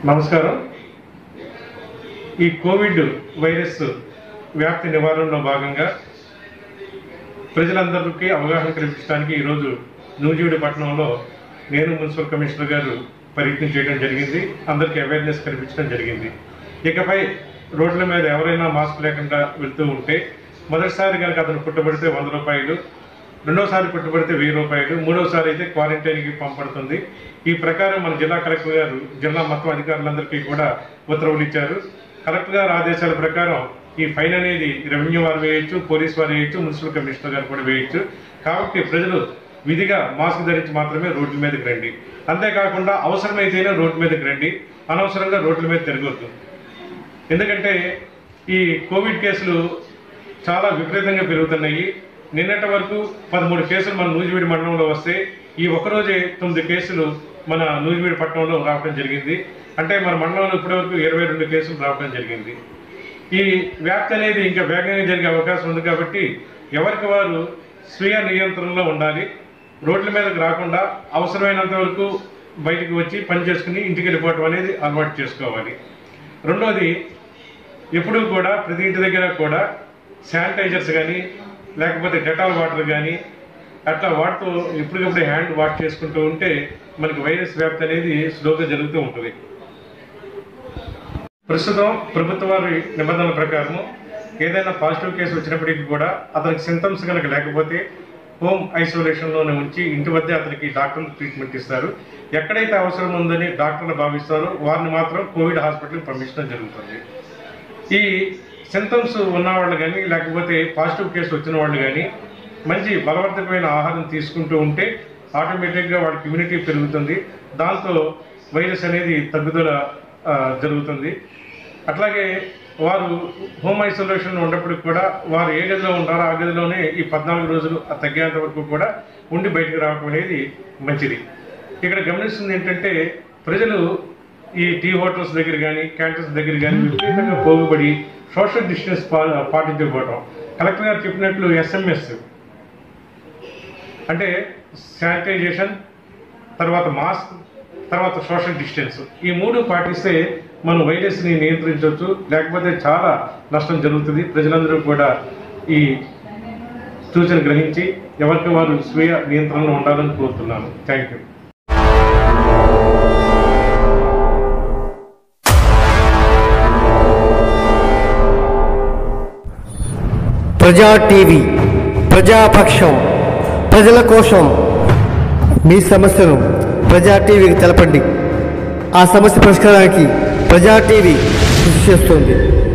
నమస్కారం ఈ Covid virus వ్యాప్తి నివారణలో భాగంగా ప్రజలందరికీ అవగాహన కల్పించడానికి ఈరోజు నూజివీడి పట్టణంలో నేను మున్సిపల్ కమిషనర్ గారు పర్యటన చేయడం జరిగింది అందరికీ అవేర్నెస్ కల్పించడం జరిగింది ఇకపై రోడ్ల మీద ఎవరైనా మాస్క్ లేకుండా వెళ్తూ ఉంటే మొదటిసారి కనుక అతను పుట్టబడితే వంద రూపాయలు రెండోసారి పుట్టబడితే వెయ్యి రూపాయలు మూడోసారి అయితే క్వారంటైన్కి పంపడుతుంది ఈ ప్రకారం మన జిల్లా కలెక్టర్ గారు జిల్లా మొత్తం అధికారులందరికీ కూడా ఉత్తర్వులు ఇచ్చారు కలెక్టర్ గారి ఆదేశాల ప్రకారం ఈ ఫైన్ అనేది రెవెన్యూ వారు వేయొచ్చు పోలీస్ వారు వేయొచ్చు మున్సిపల్ కమిషనర్ గారు కూడా వేయొచ్చు కాబట్టి ప్రజలు విధిగా మాస్క్ ధరించి మాత్రమే రోడ్ల మీదకి రండి అంతేకాకుండా అవసరమైతేనే రోడ్ల మీదకి రండి అనవసరంగా రోడ్ల మీద తిరగొద్దు ఎందుకంటే ఈ కోవిడ్ కేసులు చాలా విపరీతంగా పెరుగుతున్నాయి నిన్నటి వరకు పదమూడు కేసులు మన నూజివీడి మండలంలో వస్తే ఈ ఒక్కరోజే తొమ్మిది కేసులు మన నూజివీడి పట్టణంలో రావడం జరిగింది అంటే మన మండలంలో ఇప్పటివరకు ఇరవై రెండు కేసులు రావడం జరిగింది ఈ వ్యాప్తి అనేది ఇంకా వేగంగా జరిగే అవకాశం ఉంది కాబట్టి ఎవరికి వారు స్వీయ నియంత్రణలో ఉండాలి రోడ్ల మీదకి రాకుండా అవసరమైనంత వరకు బయటికి వచ్చి పని చేసుకుని ఇంటికి వెళ్ళిపోవటం అనేది అలవాటు చేసుకోవాలి రెండోది ఎప్పుడూ కూడా ప్రతి ఇంటి దగ్గర కూడా శానిటైజర్స్ కానీ లేకపోతే డెటాల్ వాటర్ కానీ అట్లా వాడుతూ ఎప్పటికప్పుడు హ్యాండ్ వాష్ చేసుకుంటూ ఉంటే మనకి వైరస్ వ్యాప్తి అనేది స్లోగా జరుగుతూ ఉంటుంది ప్రస్తుతం ప్రభుత్వ వారి నిబంధనల ప్రకారం ఏదైనా పాజిటివ్ కేసు వచ్చినప్పటికీ కూడా అతనికి సింటమ్స్ కనుక లేకపోతే హోమ్ ఐసోలేషన్లోనే ఉంచి ఇంటి వద్దే అతనికి డాక్టర్లు ట్రీట్మెంట్ ఇస్తారు ఎక్కడైతే అవసరం ఉందని డాక్టర్లు భావిస్తారో వారిని మాత్రం కోవిడ్ హాస్పిటల్కి పంపించడం జరుగుతుంది ఈ సింటమ్స్ ఉన్నవాళ్ళు కానీ లేకపోతే పాజిటివ్ కేసు వచ్చిన వాళ్ళు కానీ మంచి బలవర్ధకమైన ఆహారం తీసుకుంటూ ఉంటే ఆటోమేటిక్గా వాళ్ళకి ఇమ్యూనిటీ పెరుగుతుంది దాంతో వైరస్ అనేది తగ్గుదల ఆ, జరుగుతుంది అట్లాగే వారు హోమ్ ఐసోలేషన్ ఉన్నప్పటికి కూడా వారు ఏ గదిలో ఉంటారో ఆ గదిలోనే ఈ పద్నాలుగు రోజులు ఆ తగ్గేంత వరకు కూడా ఉండి బయటకు రావడం అనేది మంచిది ఇక్కడ గమనిస్తుంది ఏంటంటే ప్రజలు ఈ టీ హోటల్స్ దగ్గర కానీ క్యాంటీన్స్ దగ్గర కానీ విపరీతంగా పోగుబడి సోషల్ డిస్టెన్స్ పా- పాటించకపోవటం కలెక్టర్ గారు చెప్పినట్లు ఎస్ఎంఎస్ అంటే శానిటైజేషన్ తర్వాత మాస్క్ తర్వాత సోషల్ డిస్టెన్స్ ఈ మూడు పాటిస్తే మనం వైరస్ని నియంత్రించవచ్చు లేకపోతే చాలా నష్టం జరుగుతుంది ప్రజలందరూ కూడా ఈ సూచన గ్రహించి ఎవరికి వారు స్వీయ నియంత్రణలో ఉండాలని కోరుతున్నాను థ్యాంక్ యూ ప్రజా టీవీ ప్రజాపక్షం ప్రజల కోసం మీ సమస్యను ప్రజా టీవీకి తెలపండి ఆ సమస్య పరిష్కారానికి ప్రజా టీవీ కృషి చేస్తుంది